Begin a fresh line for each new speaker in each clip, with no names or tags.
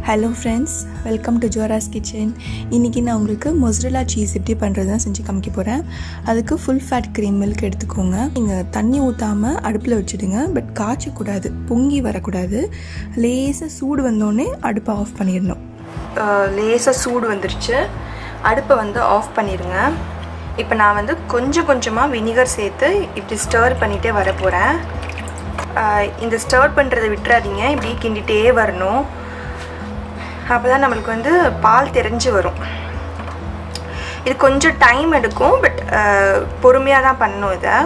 hello friends welcome to Joras kitchen இன்றைக்கி நான் உங்களுக்கு மொசரலா சீஸ் எப்படி பண்ணுறது தான் செஞ்சு காமிக்க போகிறேன் அதுக்கு ஃபுல் ஃபேட் க்ரீம் மில்க் எடுத்துக்கோங்க நீங்கள் தண்ணி ஊற்றாமல் அடுப்பில் வச்சுடுங்க பட் காய்ச்சக்கூடாது பொங்கி வரக்கூடாது லேசாக சூடு வந்தோடனே அடுப்பை ஆஃப் பண்ணிடணும் லேசாக சூடு வந்துருச்சு அடுப்பை வந்து ஆஃப் பண்ணிடுங்க இப்போ நான் வந்து கொஞ்சம் கொஞ்சமாக வினிகர் சேர்த்து இப்படி ஸ்டர் பண்ணிகிட்டே வர போகிறேன் இந்த ஸ்டர் பண்ணுறதை விட்டுறாதீங்க இப்படி கிண்டிகிட்டே வரணும் அப்போ தான் நம்மளுக்கு வந்து பால் தெரிஞ்சு வரும் இது கொஞ்சம் டைம் எடுக்கும் பட் பொறுமையாக தான் பண்ணணும் இதை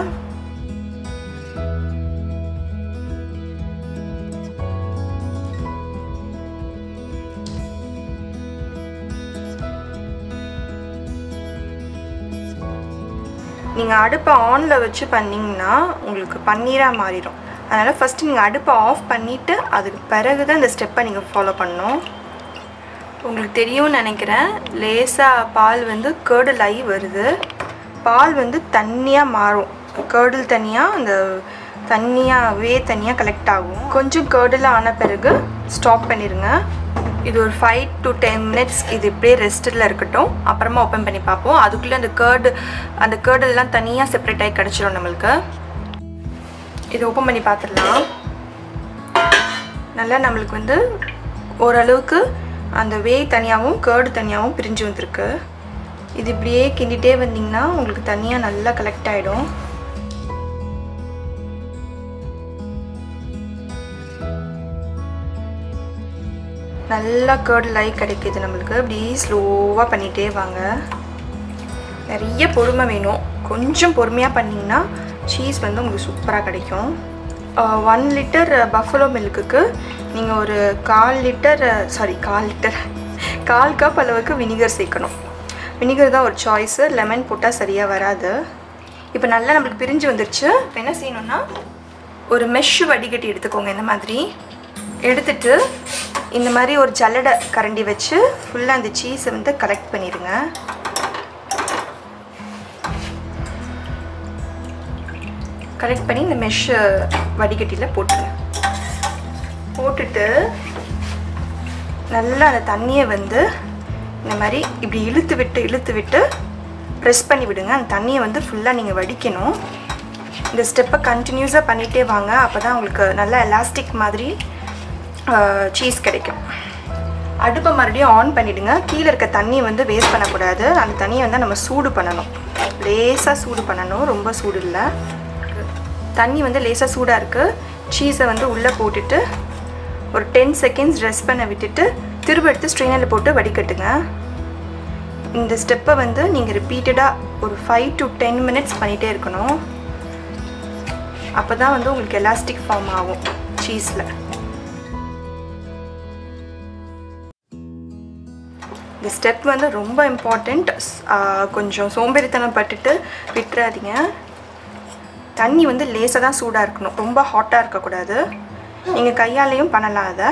நீங்கள் அடுப்பை ஆனில் வச்சு பண்ணிங்கன்னா உங்களுக்கு பன்னீராக மாறிடும் அதனால் ஃபஸ்ட்டு நீங்கள் அடுப்பை ஆஃப் பண்ணிவிட்டு அதுக்கு பிறகு தான் இந்த ஸ்டெப்பை நீங்கள் ஃபாலோ பண்ணணும் உங்களுக்கு தெரியும்னு நினைக்கிறேன் லேசாக பால் வந்து கேர்டில் ஆகி வருது பால் வந்து தண்ணியாக மாறும் கேர்டில் தனியாக அந்த தண்ணியாக வே தனியாக கலெக்ட் ஆகும் கொஞ்சம் கேர்டில் ஆன பிறகு ஸ்டாப் பண்ணிடுங்க இது ஒரு ஃபைவ் டு டென் மினிட்ஸ் இது இப்படியே ரெஸ்ட்டில் இருக்கட்டும் அப்புறமா ஓப்பன் பண்ணி பார்ப்போம் அதுக்குள்ளே அந்த கேர்டு அந்த கேர்டெல்லாம் தனியாக செப்பரேட் ஆகி கிடச்சிரும் நம்மளுக்கு இது ஓப்பன் பண்ணி பார்த்துடலாம் நல்லா நம்மளுக்கு வந்து ஓரளவுக்கு அந்த வே தனியாகவும் கேர்டு தனியாகவும் பிரிஞ்சு வந்திருக்கு இது இப்படியே கிண்டிகிட்டே வந்தீங்கன்னா உங்களுக்கு தனியாக நல்லா கலெக்ட் ஆகிடும் நல்லா கேர்டு லைக் கிடைக்கிது நம்மளுக்கு இப்படி ஸ்லோவாக பண்ணிகிட்டே வாங்க நிறைய பொறுமை வேணும் கொஞ்சம் பொறுமையாக பண்ணிங்கன்னா சீஸ் வந்து உங்களுக்கு சூப்பராக கிடைக்கும் ஒன் லிட்டர் பஃபலோ மில்க்குக்கு நீங்கள் ஒரு கால் லிட்டர் சாரி கால் லிட்டர் கால் கப் அளவுக்கு வினிகர் சேர்க்கணும் வினிகர் தான் ஒரு சாய்ஸு லெமன் போட்டால் சரியாக வராது இப்போ நல்லா நம்மளுக்கு பிரிஞ்சு வந்துருச்சு இப்போ என்ன செய்யணுன்னா ஒரு மெஷ் வடிகட்டி எடுத்துக்கோங்க இந்த மாதிரி எடுத்துட்டு இந்த மாதிரி ஒரு ஜல்லடை கரண்டி வச்சு ஃபுல்லாக அந்த சீஸை வந்து கலெக்ட் பண்ணிடுங்க கலெக்ட் பண்ணி இந்த மெஷ் வடிகட்டியில் போட்டுருங்க போட்டுட்டு நல்லா அந்த தண்ணியை வந்து இந்த மாதிரி இப்படி இழுத்து விட்டு இழுத்து விட்டு ப்ரெஸ் பண்ணி விடுங்க அந்த தண்ணியை வந்து ஃபுல்லாக நீங்கள் வடிக்கணும் இந்த ஸ்டெப்பை கண்டினியூஸாக பண்ணிகிட்டே வாங்க அப்போ தான் உங்களுக்கு நல்லா எலாஸ்டிக் மாதிரி சீஸ் கிடைக்கும் அடுப்பை மறுபடியும் ஆன் பண்ணிவிடுங்க கீழே இருக்க தண்ணியை வந்து வேஸ்ட் பண்ணக்கூடாது அந்த தண்ணியை வந்து நம்ம சூடு பண்ணணும் லேசாக சூடு பண்ணணும் ரொம்ப சூடு இல்லை தண்ணி வந்து லேசாக சூடாக இருக்குது சீஸை வந்து உள்ளே போட்டுட்டு ஒரு டென் செகண்ட்ஸ் ரெஸ்ட் பண்ண விட்டுட்டு திரும்ப எடுத்து ஸ்ட்ரெயினரில் போட்டு வடிகட்டுங்க இந்த ஸ்டெப்பை வந்து நீங்கள் ரிப்பீட்டடாக ஒரு ஃபைவ் டு டென் மினிட்ஸ் பண்ணிகிட்டே இருக்கணும் அப்போ தான் வந்து உங்களுக்கு எலாஸ்டிக் ஃபார்ம் ஆகும் சீஸில் இந்த ஸ்டெப் வந்து ரொம்ப இம்பார்ட்டண்ட் கொஞ்சம் சோம்பேறித்தனம் பட்டுட்டு விட்டுறாதீங்க தண்ணி வந்து லேசாக தான் சூடாக இருக்கணும் ரொம்ப ஹாட்டாக இருக்கக்கூடாது நீங்கள் கையாலேயும் பண்ணலாம் அதை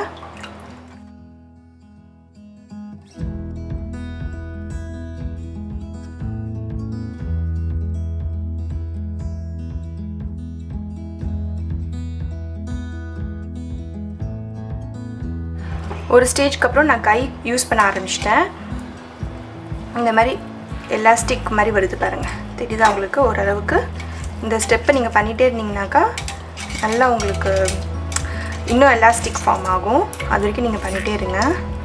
ஒரு ஸ்டேஜ்க்கு அப்புறம் நான் கை யூஸ் பண்ண ஆரம்பிச்சிட்டேன் இந்த மாதிரி எலாஸ்டிக் மாதிரி வருது பாருங்கள் தெரியுதா உங்களுக்கு ஓரளவுக்கு இந்த ஸ்டெப்பை நீங்கள் பண்ணிகிட்டே இருந்தீங்கனாக்கா நல்லா உங்களுக்கு இன்னும் எலாஸ்டிக் ஃபார்ம் ஆகும் அது வரைக்கும் நீங்கள் பண்ணிகிட்டே இருங்க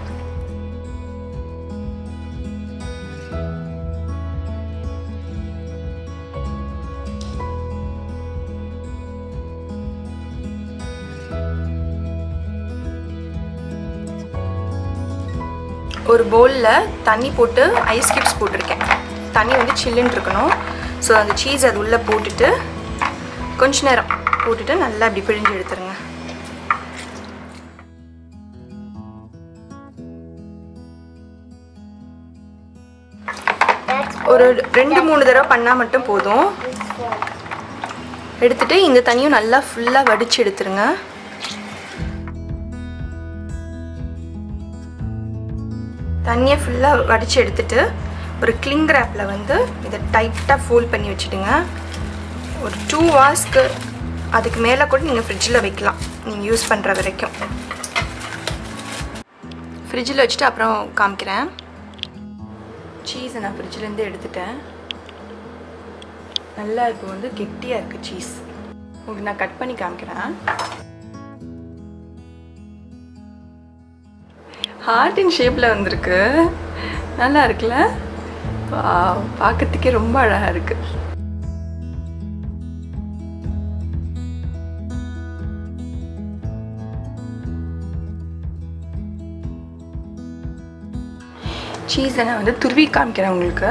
ஒரு பவுலில் தண்ணி போட்டு ஐஸ் கியூப்ஸ் போட்டிருக்கேன் தண்ணி வந்து சில்லுன்னு இருக்கணும் ஸோ அந்த சீஸ் அது உள்ளே போட்டுட்டு கொஞ்ச நேரம் போட்டுட்டு நல்லா அப்படி பிழிஞ்சு எடுத்துருங்க ஒரு ரெண்டு மூணு தடவை பண்ணால் மட்டும் போதும் எடுத்துட்டு இந்த தண்ணியும் நல்லா ஃபுல்லாக வடித்து எடுத்துருங்க தண்ணியை ஃபுல்லாக வடித்து எடுத்துட்டு ஒரு கிளிங் ரேப்பில் வந்து இதை டைட்டாக ஃபோல்ட் பண்ணி வச்சுடுங்க ஒரு டூ ஹவர்ஸ்க்கு அதுக்கு மேலே கூட நீங்கள் ஃப்ரிட்ஜில் வைக்கலாம் நீங்கள் யூஸ் பண்ணுற வரைக்கும் ஃப்ரிட்ஜில் வச்சுட்டு அப்புறம் காமிக்கிறேன் சீஸை நான் ஃப்ரிட்ஜிலேருந்து எடுத்துட்டேன் நல்லா இப்போ வந்து கெட்டியாக இருக்குது சீஸ் உங்களுக்கு நான் கட் பண்ணி காமிக்கிறேன் ஹார்ட்டின் ஷேப்பில் வந்திருக்கு நல்லா இருக்குல்ல Wow, பார்க்கறதுக்கே ரொம்ப அழகாக இருக்குது சீஸை நான் வந்து துருவி காமிக்கிறேன் உங்களுக்கு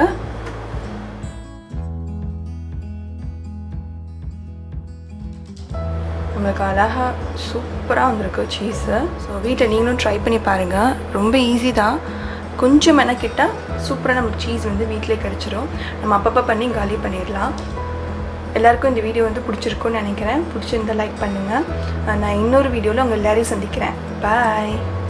உங்களுக்கு அழகாக சூப்பராக வந்திருக்கு சீஸு ஸோ வீட்டில் நீங்களும் ட்ரை பண்ணி பாருங்கள் ரொம்ப ஈஸி தான் கொஞ்சம் மெனக்கிட்டால் சூப்பராக நமக்கு சீஸ் வந்து வீட்டிலே கிடச்சிரும் நம்ம அப்பப்போ பண்ணி காலி பண்ணிடலாம் எல்லாருக்கும் இந்த வீடியோ வந்து பிடிச்சிருக்குன்னு நினைக்கிறேன் பிடிச்சிருந்தா லைக் பண்ணுங்கள் நான் இன்னொரு வீடியோவில் உங்கள் எல்லாரையும் சந்திக்கிறேன் பாய்